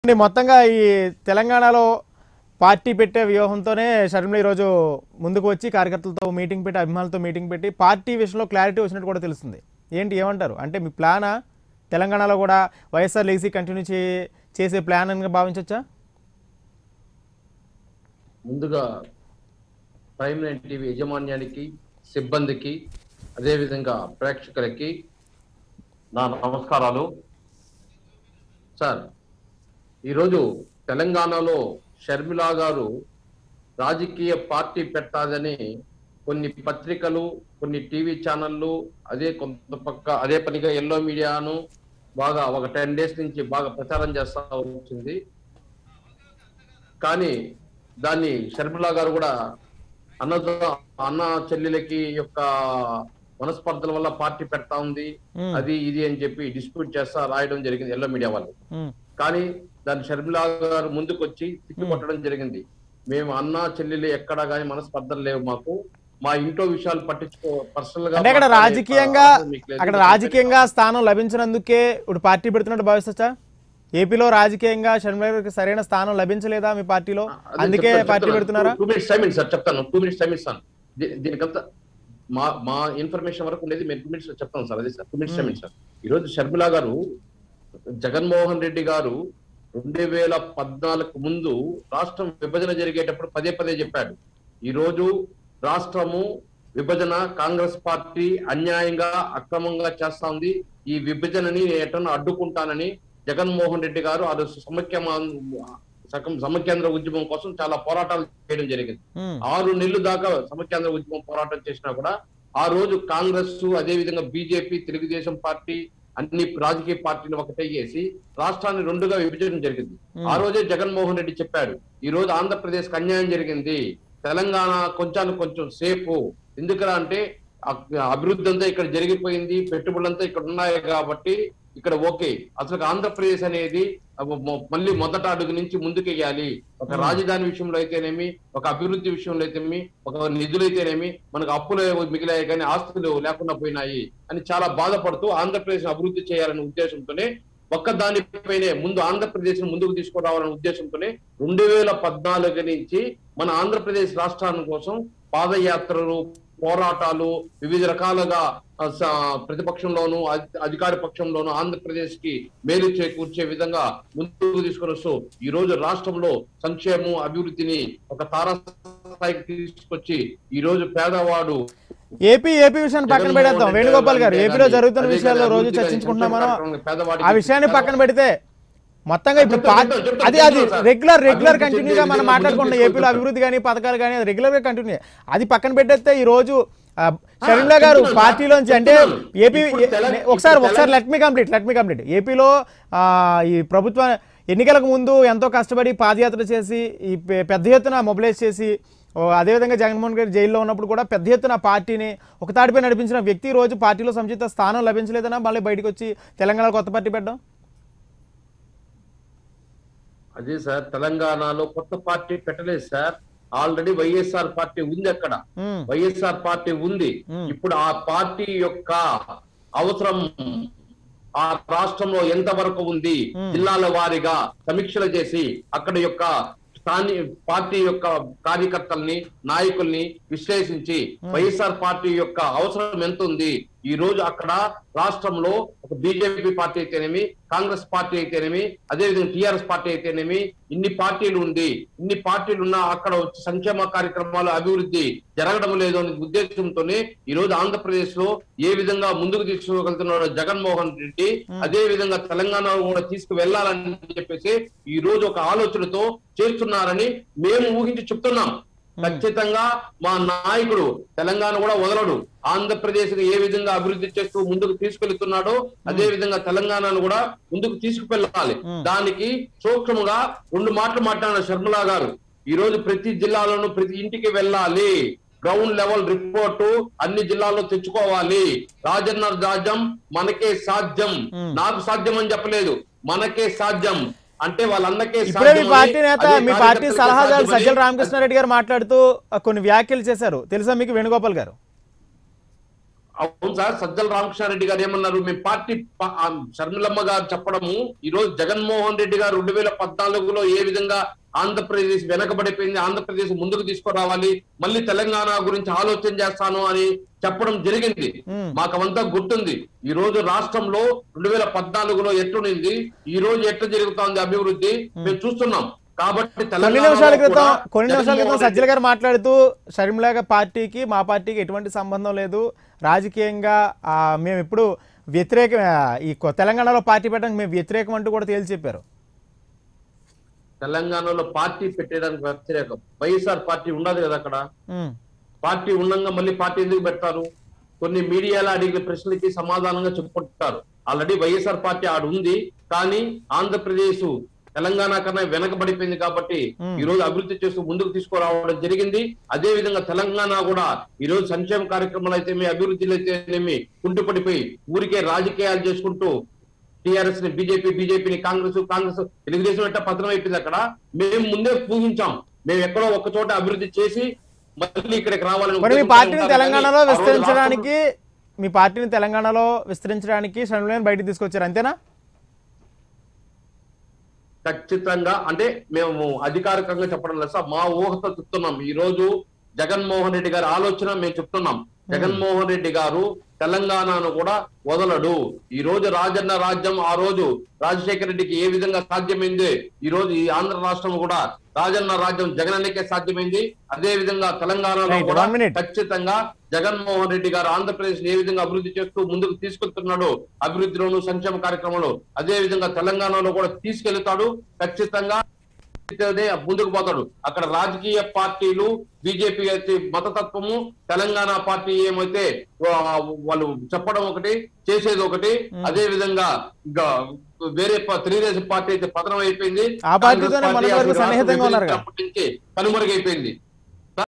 అండి, మొత్తంగా ఈ తెలంగాణలో పార్టీ పెట్టే వ్యూహంతోనే షర్మిల ఈరోజు ముందుకు వచ్చి కార్యకర్తలతో మీటింగ్ పెట్టి అభిమానులతో మీటింగ్ పెట్టి పార్టీ విషయంలో క్లారిటీ వచ్చినట్టు కూడా తెలుస్తుంది ఏంటి ఏమంటారు అంటే మీ ప్లానా తెలంగాణలో కూడా వైఎస్ఆర్ లేసీ కంటిన్యూ చే చేసే ప్లాన్ అని భావించవచ్చా ముందుగా ప్రైమ్ నైన్ టీవీ యజమాన్యానికి సిబ్బందికి అదేవిధంగా ప్రేక్షకులకి నా నమస్కారాలు సార్ ఈరోజు తెలంగాణలో షర్మిలా గారు రాజకీయ పార్టీ పెట్టాలని కొన్ని పత్రికలు కొన్ని టీవీ ఛానళ్ళు అదే కొంత పక్క అదే పనిగా ఎల్లో మీడియాను బాగా ఒక టెన్ డేస్ నుంచి బాగా ప్రచారం చేస్తా వచ్చింది కానీ దాన్ని షర్మిలా గారు కూడా అన్నతో అన్న చెల్లెలకి యొక్క మనస్పర్ధల వల్ల పార్టీ పెడతా ఉంది మ్మ్. అది ఇది అని చెప్పి డిస్ప్యూట్ చేస్తా రాయడం జరిగింది ఎల్లో మీడియా వాళ్ళు ఉమ్, కానీ దాన్ని షర్మిలా గారు ముందుకు వచ్చి తిప్పి కొట్టడం జరిగింది మేము అన్న చెల్లెలు ఎక్కడా గానీ మనస్పర్ధలు లేవు మాకు మా ఇంట్లో విషయాలు పట్టించుకో పర్సనల్ గా అంటే అక్కడ మాట్లాడే రాజకీయంగా అవసరం మీకు లేదు. అక్కడ రాజకీయంగా స్థానం లభించినందుకే ఇప్పుడు పార్టీ పెడుతున్నట్టు భావిస్తచ్చా ఏపీలో రాజకీయంగా షర్మిల గారికి సరైన స్థానం లభించలేదా మీ పార్టీలో అదే అందుకే చెప్తాను, పార్టీ చెప్తాను. పెడుతున్నారా టూ మినిట్స్ టైం సార్ చెప్తాను టూ మినిట్స్ టైం ఇస్తాను దీ- దీనికంతా మా మా ఇన్ఫర్మేషన్ వరకు ఉండేది మేము టూ మినిట్స్ చెప్తాను సార్ అదే sir two minutes time sir ఈ రోజు షర్మిలా గారు జగన్మోహన్ రెడ్డి గారు రెండు వేల పద్నాలుగు ముందు రాష్ట్రం విభజన జరిగేటప్పుడు పదే పదే చెప్పాడు ఈ రోజు రాష్ట్రము విభజన కాంగ్రెస్ పార్టీ అన్యాయంగా అక్రమంగా చేస్తా ఉంది ఈ విభజనని ఎటన్నా అడ్డుకుంటానని జగన్మోహన్ రెడ్డి గారు ఆ రోజు సమైక్య సకం సమైక్యాంధ్ర ఉద్యమం కోసం చాలా పోరాటాలు చేయడం జరిగింది ఉమ్, ఆరు నెలలు దాకా సమైక్యాంధ్ర ఉద్యమం పోరాటం చేసినా కూడా ఆ రోజు కాంగ్రెస్ అదే విధంగా బీజేపీ తెలుగుదేశం పార్టీ అన్ని రాజకీయ పార్టీలు ఒకటే చేసి రాష్ట్రాన్ని రెండుగా విభజన జరిగింది ఆ రోజే జగన్మోహన్ రెడ్డి చెప్పాడు ఈ రోజు ఆంధ్రప్రదేశ్ కి అన్యాయం జరిగింది తెలంగాణ కొంచెం కొంచెం సేఫ్ ఎందుకలా అంటే అ- అభివృద్ధి అంతా ఇక్కడ జరిగిపోయింది పెట్టుబడులంతా ఇక్కడ ఉన్నాయి కాబట్టి ఇక్కడ ఓకే అసలు ఆంధ్రప్రదేశ్ అనేది అవ- మొ- మళ్ళీ మొదట అడుగు నుంచి ముందుకెయ్యాలి ఒక రాజధాని విషయంలో అయితేనేమి ఒక అభివృద్ధి విషయంలో అయితేనేమి ఒక నిధులు అయితేనేమి మనకు అప్పులు మిగిలాయి కానీ ఆస్తులు లేకుండా పోయినాయి అని చాలా బాధపడుతూ ఆంధ్రప్రదేశ్ అభివృద్ధి చేయాలనే ఉద్దేశంతోనే ఒక్క దానిపైనే ముందు ఆంధ్రప్రదేశ్ ముందుకు తీసుకురావాలనే ఉద్దేశంతోనే రెండు వేల పద్నాలుగు నుంచి మన ఆంధ్రప్రదేశ్ రాష్ట్రాన్ని కోసం పాదయాత్రలు పోరాటాలు వివిధ రకాలుగా ఆ, స- ప్రతిపక్షంలోను అధి- అధికార పక్షంలోను ఆంధ్రప్రదేశ్ కి మేలు చేకూర్చే విధంగా ముందుకు తీసుకొని వస్తూ ఈ రోజు రాష్ట్రంలో సంక్షేమం అభివృద్ధిని ఒక తారాస్థాయికి తీసుకొచ్చి ఈ రోజు పేదవాడు ఏపీ ఏపీ విషయాన్ని పక్కన పెడేద్దాం వేణుగోపాల్ గారు ఏపీలో జరుగుతున్న విషయాల్లో రోజు చర్చించుకుంటున్నాం మనం ఆ విషయాన్ని పక్కన పెడితే మొత్తంగా ఇప్పుడు చెప్తాను, పార్టీ చెప్తాను, అది అది చెప్తాను సార్. రెగ్యులర్ రెగ్యులర్ అభివృద్ధి కంటిన్యూగా మనం చెందే మాట్లాడుకుంటున్నాం విధంగా ఏపీలో అభివృద్ధి కానీ పథకాలు కానీ అది రెగ్యులర్ గా కంటిన్యూ అది పక్కన పెట్టేస్తే ఈ రోజు ఆ, షర్మిల గారు చెప్తున్నాను సార్, పార్టీలోంచి అంటే చెప్తున్నాను. ఏపీ ఇప్పుడు తెల- ఒకసారి ఇప్పుడు ఒకసారి తెల- let me complete let me complete ఏపీలో ఆ, ఈ ప్రభుత్వ ఎన్నికలకు ముందు ఎంతో కష్టపడి పాదయాత్ర చేసి ఈ పె- పెద్ద ఎత్తున మొబిలైజ్ చేసి ఓ, అదేవిధంగా జగన్మోహన్ గారు జైల్లో ఉన్నప్పుడు కూడా పెద్ద ఎత్తున పార్టీని ఒక తాటిపై నడిపించిన వ్యక్తి ఈ రోజు పార్టీలో సముచిత స్థానం లభించలేదనా మళ్ళీ బయటకు వచ్చి తెలంగాణలో కొత్త పార్టీ పెట్టడం అదే సార్ తెలంగాణలో కొత్త పార్టీ పెట్టలేదు సార్ ఆల్రెడీ వైఎస్ఆర్ పార్టీ ఉంది అక్కడ ఉమ్, వైఎస్ఆర్ పార్టీ ఉంది మ్మ్. ఇప్పుడు ఆ పార్టీ యొక్క అవసరం ఆ రాష్ట్రంలో ఎంత వరకు ఉంది మ్మ్. జిల్లాల వారీగా సమీక్షలు చేసి అక్కడ యొక్క స్థానిక పార్టీ యొక్క కార్యకర్తల్ని నాయకుల్ని విశ్లేషించి వైఎస్ఆర్ పార్టీ యొక్క అవసరం ఎంత ఉంది ఈ రోజు అక్కడ రాష్ట్రంలో ఒక బీజేపీ పార్టీ అయితేనేమి కాంగ్రెస్ పార్టీ అయితేనేమి అదేవిధంగా టిఆర్ఎస్ పార్టీ అయితేనేమి ఇన్ని పార్టీలు ఉంది ఇన్ని పార్టీలు ఉన్నా అక్కడ వచ్చి సంక్షేమ కార్యక్రమాలు అభివృద్ధి జరగడం లేదు అనే ఉద్దేశంతోనే ఈ రోజు ఆంధ్రప్రదేశ్ లో ఏ విధంగా ముందుకు తీసుకువెళ్తున్నాడో జగన్మోహన్ రెడ్డి అదే విధంగా తెలంగాణలో కూడా తీసుకువెళ్లాలని చెప్పేసి ఈ రోజు ఒక ఆలోచనతో చేస్తున్నారని మేము ఊహించి చెప్తున్నాం ఖచ్చితంగా మా నాయకుడు తెలంగాణ కూడా వదలడు ఆంధ్రప్రదేశ్ ఏ విధంగా అభివృద్ధి చేస్తూ ముందుకు తీసుకెళ్తున్నాడో అదే విధంగా తెలంగాణను కూడా ముందుకు తీసుకువెళ్ళాలి దానికి సూక్ష్మంగా రెండు మాటలు మాట్లాడిన శర్మలా గారు ఈ రోజు ప్రతి జిల్లాలోనూ ప్రతి ఇంటికి వెళ్ళాలి గ్రౌండ్ లెవెల్ రిపోర్టు అన్ని జిల్లాల్లో తెచ్చుకోవాలి రాజన్న రాజ్యం మనకే సాధ్యం నాకు సాధ్యం అని చెప్పలేదు మనకే సాధ్యం అంటే వాళ్ళందరికీ ఇప్పుడే మీ సాధ్యమని, పార్టీ నేత అదే మీ పార్టీ కార్యకర్తలకి సలహాదారు సాధ్యమని సజ్జల రామకృష్ణారెడ్డి గారు మాట్లాడుతూ ఆ, కొన్ని వ్యాఖ్యలు చేశారు తెలుసా మీకు వేణుగోపాల్ గారు అవును సార్ సజ్జల రామకృష్ణారెడ్డి గారు ఏమన్నారు మేము పార్టీ ప- ఆ షర్మిలమ్మ గారు చెప్పడము ఈ రోజు జగన్మోహన్ రెడ్డి గారు రెండు వేల పద్నాలుగులో ఏ విధంగా ఆంధ్రప్రదేశ్ వెనకబడిపోయింది ఆంధ్రప్రదేశ్ ముందుకు తీసుకురావాలి మళ్ళీ తెలంగాణ గురించి ఆలోచన చేస్తాను అని చెప్పడం జరిగింది ఉమ్. మాకు అవంతా గుర్తుంది ఈ రోజు రాష్ట్రంలో రెండు వేల పద్నాలుగులో ఎట్లునింది ఈ రోజు ఎట్లా జరుగుతోంది అభివృద్ధి మేము చూస్తున్నాం కాబట్టి కొన్ని తెలంగాణలో నిమిషాల క్రితం కూడా కొన్ని నిమిషాల క్రితం జగన్మోహన్ సజ్జల గారు మాట్లాడుతూ షర్మిలాగ పార్టీకి మా పార్టీకి ఎటువంటి సంబంధం లేదు రాజకీయంగా ఆ, మేము ఇప్పుడు వ్యతిరేక ఆ, ఈ కొ- తెలంగాణలో పార్టీ పెట్టడానికి మేము వ్యతిరేకం అంటూ కూడా తేల్చి చెప్పారు తెలంగాణలో పార్టీ పెట్టేయడానికి వ్యతిరేకం వైఎస్ఆర్ పార్టీ ఉండదు కదా అక్కడ ఉమ్, పార్టీ ఉండగా మళ్ళీ పార్టీ ఎందుకు పెడతారు కొన్ని మీడియాలో అడిగిన ప్రశ్నలకి సమాధానంగా చెప్పుకుంటారు ఆల్రెడీ వైఎస్ఆర్ పార్టీ ఆడు ఉంది కానీ ఆంధ్రప్రదేశ్ తెలంగాణ కన్నా వెనకబడిపోయింది కాబట్టి Hmm. ఈ రోజు అభివృద్ధి చేస్తూ ముందుకు తీసుకురావడం జరిగింది అదే విధంగా తెలంగాణ కూడా ఈ రోజు సంక్షేమ కార్యక్రమాలు అయితేమి అభివృద్ధిలో అయితేనేమి కుంటుపడిపోయి ఊరికే రాజకీయాలు చేసుకుంటూ టిఆర్ఎస్ ని బీజేపీ బీజేపీని కాంగ్రెస్ కాంగ్రెస్ తెలుగుదేశం ఎట్ట పతనం అయిపోయింది అక్కడ మేము ముందే ఊహించాం మేము ఎక్కడో ఒక చోట అభివృద్ధి చేసి మళ్ళీ ఇక్కడికి రావాలని మరి మీ ఉద్దేశంతో పార్టీని ఉంటారు తెలంగాణలో కానీ ఆ రోజు విస్తరించడానికి మీ పార్టీని తెలంగాణలో విస్తరించడానికి షర్మిలని బయటికి తీసుకొచ్చారు అంతేనా ఖచ్చితంగా అంటే మేము అధికారికంగా చెప్పడం లేదు సార్ మా ఊహతో చెప్తున్నాం ఈ రోజు జగన్మోహన్ రెడ్డి గారి ఆలోచన మేము చెప్తున్నాం జగన్మోహన్ రెడ్డి గారు తెలంగాణను కూడా వదలడు ఈ రోజు రాజన్న రాజ్యం ఆ రోజు రాజశేఖర రెడ్డికి ఏ విధంగా సాధ్యమైంది ఈ రోజు ఈ ఆంధ్ర రాష్ట్రం కూడా రాజన్న రాజ్యం జగనన్నకే సాధ్యమైంది అదే విధంగా తెలంగాణలో Right, కూడా one minute. ఖచ్చితంగా జగన్మోహన్ రెడ్డి గారు ఆంధ్రప్రదేశ్ ఏ విధంగా అభివృద్ధి చేస్తూ ముందుకు తీసుకెళ్తున్నాడు అభివృద్ధిలోను సంక్షేమ కార్యక్రమంలో అదే విధంగా తెలంగాణలో కూడా తీసుకెళ్తాడు ఖచ్చితంగా తోనే ముందుకు పోతాడు అక్కడ రాజకీయ పార్టీలు బీజేపీ అయితే మతతత్వము తెలంగాణ పార్టీ ఏమైతే వా- వాళ్ళు చెప్పడం ఒకటి చేసేది ఒకటి అదే విధంగా ఇంకా వేరే ప- తెలుగుదేశం పార్టీ అయితే పతనం అయిపోయింది ఆ పార్టీతోనే కాంగ్రెస్ మొన్నటి పార్టీ వరకు అసలు సన్నిహితంగా రాష్ట్రం ఉన్నారు కదా. విభజించినప్పటి నుంచి కనుమరుగైపోయింది